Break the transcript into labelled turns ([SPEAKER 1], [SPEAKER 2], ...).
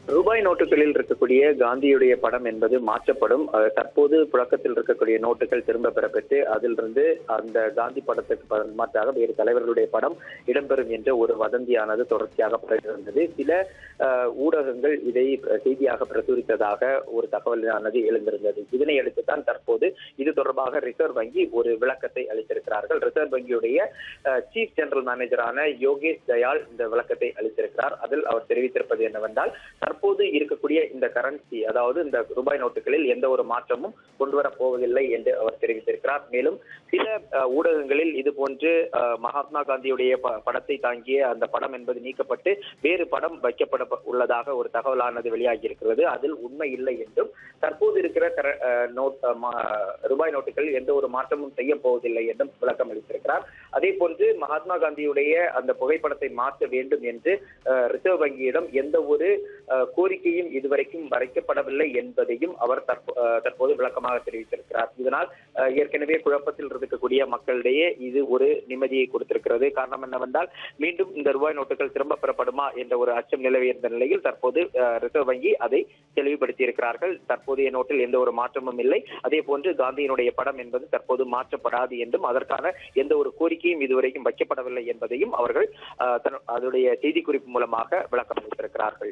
[SPEAKER 1] ரூபாய் நோட்டுகளில் இருக்கக்கூடிய காந்தியுடைய படம் என்பது மாற்றப்படும் அஹ் தற்போது புழக்கத்தில் இருக்கக்கூடிய நோட்டுகள் திரும்ப பெறப்பட்டு அதிலிருந்து அந்த காந்தி படத்துக்கு ப- மாற்றாக வேறு தலைவர்களுடைய படம் இடம்பெறும் என்ற ஒரு வதந்தியானது தொடர்ச்சியாக பரவி வந்தது சில அஹ், ஊடகங்கள் இதை அஹ், செய்தியாக பிரசுரித்ததாக ஒரு தகவலானது எழுந்திருந்தது இதனை அடுத்துதான் தற்போது இது தொடர்பாக ரிசர்வ் வங்கி ஒரு விளக்கத்தை அளித்திருக்கிறார்கள் ரிசர்வ் வங்கியுடைய சீஃப் ஜெனரல் மேனேஜரான யோகேஷ் தயாள் இந்த விளக்கத்தை அளித்திருக்கிறார் அதில் அவர் தெரிவித்திருப்பது என்னவென்றால் தற்போது இருக்கக்கூடிய இந்த கரன்சி அதாவது இந்த ரூபாய் நோட்டுகளில் எந்த ஒரு மாற்றமும் கொண்டு வரப் போவதில்லை என்று அவர் தெரிவித்திருக்கிறார் மேலும் சில அஹ், ஊடகங்களில் இது போன்று அஹ், மகாத்மா காந்தியுடைய ப- படத்தை தாங்கிய அந்த படம் என்பது நீக்கப்பட்டு வேறு படம் வைக்கப்பட உள்ளதாக ஒரு தகவலானது வெளியாகி இருக்கிறது அதில் உண்மை இல்லை என்றும் தற்போது இருக்கிற கர- அஹ், நோட் அஹ், மா- ரூபாய் நோட்டுகளில் எந்த ஒரு மாற்றமும் செய்ய போவதில்லை என்றும் விளக்கம் அளித்திருக்கிறார் அதே போன்று மகாத்மா காந்தியுடைய அந்த புகைப்படத்தை மாற்ற வேண்டும் என்று அஹ், ரிசர்வ் வங்கியிடம் எந்த ஒரு அஹ், கோரிக்கையும் இதுவரைக்கும் வரைக்கப்படவில்லை என்பதையும் அவர் தற்போ- அஹ், தற்போது விளக்கமாக தெரிவித்திருக்கிறார் இதனால் அஹ், ஏற்கனவே குழப்பத்தில் இருக்கக்கூடிய மக்களிடையே இது ஒரு நிம்மதியை கொடுத்திருக்கிறது காரணம் என்னவென்றால் மீண்டும் இந்த ரூபாய் நோட்டுகள் திரும்ப பெறப்படுமா என்ற ஒரு அச்சம் நிலவியிருந்த நிலையில் தற்போது அஹ், ரிசர்வ் வங்கி அதை தெளிவுபடுத்தி இருக்கிறார்கள் தற்போதைய நோட்டில் எந்த ஒரு மாற்றமும் இல்லை அதே போன்று காந்தியினுடைய படம் என்பது தற்போது மாற்றப்படாது என்றும் அதற்கான எந்த ஒரு கோரிக்கையும் இதுவரைக்கும் வைக்கப்படவில்லை என்பதையும் அவர்கள் அஹ், தன்- அதனுடைய செய்திக்குறிப்பு மூலமாக விளக்கம் அளித்திருக்கிறார்கள்